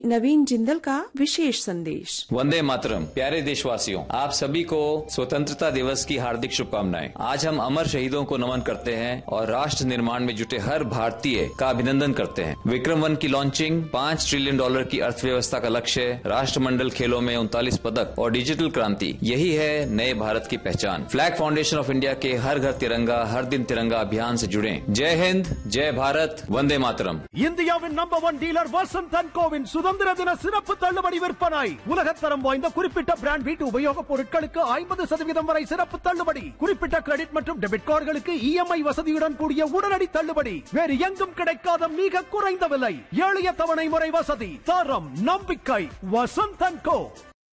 नवीन जिंदल का विशेष संदेश वंदे मातरम प्यारे देशवासियों आप सभी को स्वतंत्रता दिवस की हार्दिक शुभकामनाएं आज हम अमर शहीदों को नमन करते हैं और राष्ट्र निर्माण में जुटे हर भारतीय का अभिनंदन करते हैं विक्रम वन की लॉन्चिंग पाँच ट्रिलियन डॉलर की अर्थव्यवस्था का लक्ष्य राष्ट्रमंडल खेलों में उनतालीस पदक और डिजिटल क्रांति यही है नए भारत की पहचान फ्लैग फाउंडेशन ऑफ इंडिया के हर घर तिरंगा हर दिन तिरंगा अभियान से जुड़े जय हिंद जय भारत वंदे मातरम இந்தியாவின் number one dealer Vasanth and கோவின் சுதந்திர தின சிறப்பு தள்ளுபடி விற்பனை உலகத்தரம் வாய்ந்த குறிப்பிட்ட பிராண்ட் வீட்டு உபயோகப் பொருட்களுக்கு ஐம்பது சதவீதம் வரை சிறப்பு தள்ளுபடி குறிப்பிட்ட கிரெடிட் மற்றும் டெபிட் கார்டுகளுக்கு இஎம்ஐ வசதியுடன் கூடிய உடனடி தள்ளுபடி வேறு எங்கும் கிடைக்காத மிக குறைந்த விலை எளிய தவணை முறை வசதி தரம் நம்பிக்கை Vasanth and co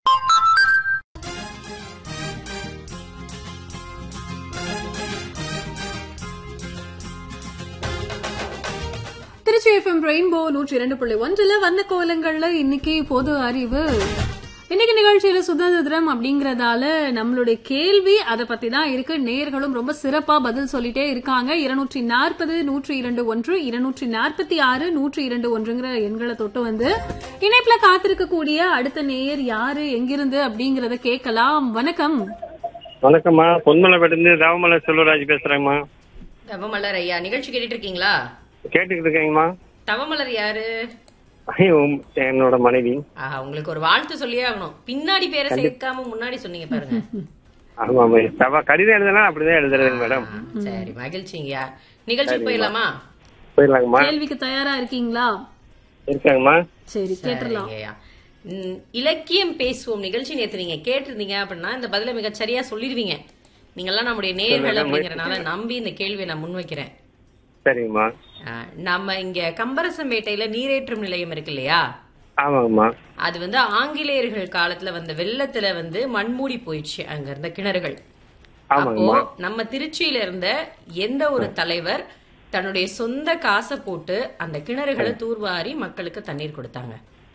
Tiruchi F M rainbow நூற்றி இரண்டு புள்ளி ஒன்றுல வந்த கோலங்கள்ல இன்னைக்கு பொது அறிவு இன்னைக்கு நிகழ்ச்சியில சுதந்திர தினம் அப்படிங்கறதால நம்மளுடைய கேள்வி அதை பத்தி தான் இருக்கு நேர்களும் ரொம்ப சிறப்பா பதில் சொல்லிட்டே இருக்காங்க இருநூற்றி நாற்பது நூற்றி இரண்டு ஒன்று இருநூற்றி நாற்பத்தி ஆறு நூற்றி இரண்டு ஒன்றுங்கிற எண்களை தொட்டு வந்து இணைப்புல காத்திருக்கக்கூடிய அடுத்த நேயர் யாரு எங்கிருந்து அப்படிங்கறத கேட்கலாம் வணக்கம் வணக்கம்மா பொன்மலைப்பேட்டிலிருந்து ராவமலை செல்வராஜ் பேசுறேங்கம்மா தவமலர் ஐயா நிகழ்ச்சி கேட்டுட்டு இருக்கீங்களா கேட்டுக்கிட்டு இருக்கேங்கம்மா தவமலர் யாரு ஐயோ, என்னோட மனைவி ஆஹா உங்களுக்கு ஒரு வாழ்த்து சொல்லியே ஆகணும் பின்னாடி பேரை சேர்க்காம முன்னாடி சொன்னீங்க பாருங்க ஆமா ஆமா தவ கடிதம் எழுதுனா அப்படிதான் எழுதுறதுங்க மேடம் சரி மகிழ்ச்சிங்கய்யா நிகழ்ச்சிக்கு போயிடலாமா போயிடலாங்கம்மா கேள்விக்கு தயாரா இருக்கீங்களா இருக்காங்கம்மா சரி கேட்டுடலாம் சரிங்கய்யா. ம், இலக்கியம் பேசுவோம் நிகழ்ச்சி நேத்து நீங்க கேட்டிருந்தீங்க அப்படின்னா இந்த பதில மிக சரியா சொல்லிடுவீங்க நீங்கெல்லாம் நம்முடைய நேர்கள் அப்படிங்கறனால நம்பி இந்த கேள்வியை நான் முன்வைக்கிறேன் சரிங்கம்மா ஆ, நம்ம இங்க கம்பரசம்பேட்டையில நீரேற்றும் நிலையம் இருக்கு இல்லையா ஆமாங்கம்மா அது வந்து ஆங்கிலேயர்கள் காலத்துல வந்த வெள்ளத்துல வந்து மண்மூடி போயிடுச்சு அங்க இருந்த கிணறுகள் அப்போ ஆமாங்கம்மா நம்ம திருச்சியில இருந்த எந்த ஒரு தலைவர் தன்னுடைய சொந்த காசை போட்டு அந்த கிணறுகளை தூர்வாரி மக்களுக்கு தண்ணீர் கொடுத்தாங்க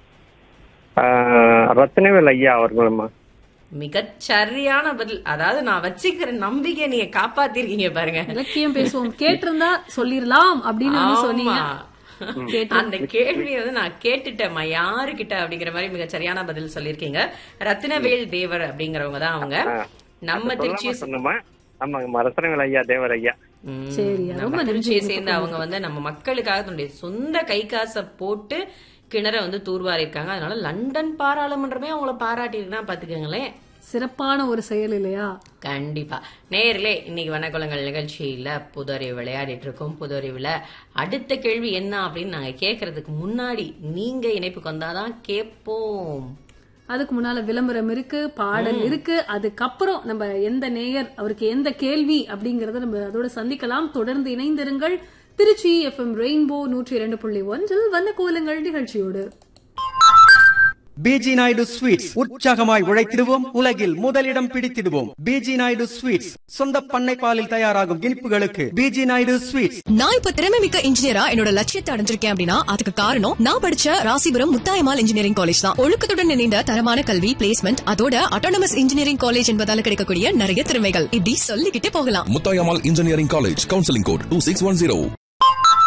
ஆஹ், ரத்னவேல் ஐயா அவர்களும்மா மிகச் சரியான பதில் அதாவது நான் வச்சுக்கிற நம்பிக்கை நீங்க காப்பாத்திருக்கீங்க பாருங்க இலக்கியம் பேசுவோம் கேட்டிருந்தா சொல்லிரலாம் அப்படின்னு வந்து சொன்னீங்க ஆமா. கேட்டு அந்த கேள்வியை வந்து நான் கேட்டுட்டேம்மா யாருகிட்ட அப்படிங்கிற மாதிரி மிக சரியான பதில் சொல்லியிருக்கீங்க ரத்தினவேல் தேவர் அப்படிங்கிறவங்க தான் அவங்க நம்ம திருச்சியை சொன்னோமா ஆமாங்கம்மா ரத்னவேல் ஐயா தேவர் ஐயா ம், சரி, ரொம்ப நம்ம நன்றி. திருச்சியை சேர்ந்து அவங்க வந்து நம்ம மக்களுக்காக தன்னுடைய சொந்த கை காசை போட்டு கிணற வந்து தூர்வாரி இருக்காங்க அதனால லண்டன் பாராளுமன்றமே அவங்கள பாராட்டிருக்குன்னா பாத்துக்கோங்களேன் சிறப்பான ஒரு செயல் இல்லையா கண்டிப்பா நேர்களே இன்னைக்கு வனக்குளங்கள் நிகழ்ச்சியில புது அறிவு விளையாடிட்டு இருக்கோம் புது அறிவுல அடுத்த கேள்வி என்ன அப்படின்னு நாங்க கேக்குறதுக்கு முன்னாடி நீங்க இணைப்புக்கு வந்தாதான் கேட்போம் அதுக்கு முன்னால விளம்பரம் இருக்கு பாடல் இருக்கு அதுக்கப்புறம் நம்ம எந்த நேயர் அவருக்கு எந்த கேள்வி அப்படிங்கறத நம்ம அதோட சந்திக்கலாம் தொடர்ந்து இணைந்திருங்கள் திருச்சி எஃப்எம் ரெயின்போ நூற்றி இரண்டு புள்ளி ஒன்றில் வந்த கோலங்கள் நிகழ்ச்சியோடு பிஜி நாயுடு ஸ்வீட்ஸ் உற்சாகமாய் உழைத்திடுவோம் உலகில் முதலிடம் பிடித்திடுவோம் பிஜி நாயுடு ஸ்வீட்ஸ் சொந்த பண்ணை பாலில் தயாராகும் இனிப்புகளுக்கு பிஜி நாயுடு ஸ்வீட்ஸ் நான் இப்ப திறமை மிக்க இன்ஜினியரா என்னோட லட்சியத்தை அடைஞ்சிருக்கேன் அப்படின்னா அதுக்கு காரணம் நான் படிச்ச ராசிபுரம் முத்தாயமால் இன்ஜினியரிங் காலேஜ் தான் ஒழுக்கத்துடன் இணைந்த தரமான கல்வி பிளேஸ்மெண்ட் அதோட அட்டானமஸ் இன்ஜினியரிங் காலேஜ் என்பதால கிடைக்கக்கூடிய நிறைய திறமைகள் இப்படி சொல்லிக்கிட்டே போகலாம் Mutayamal Engineering College, Counseling Code 2610.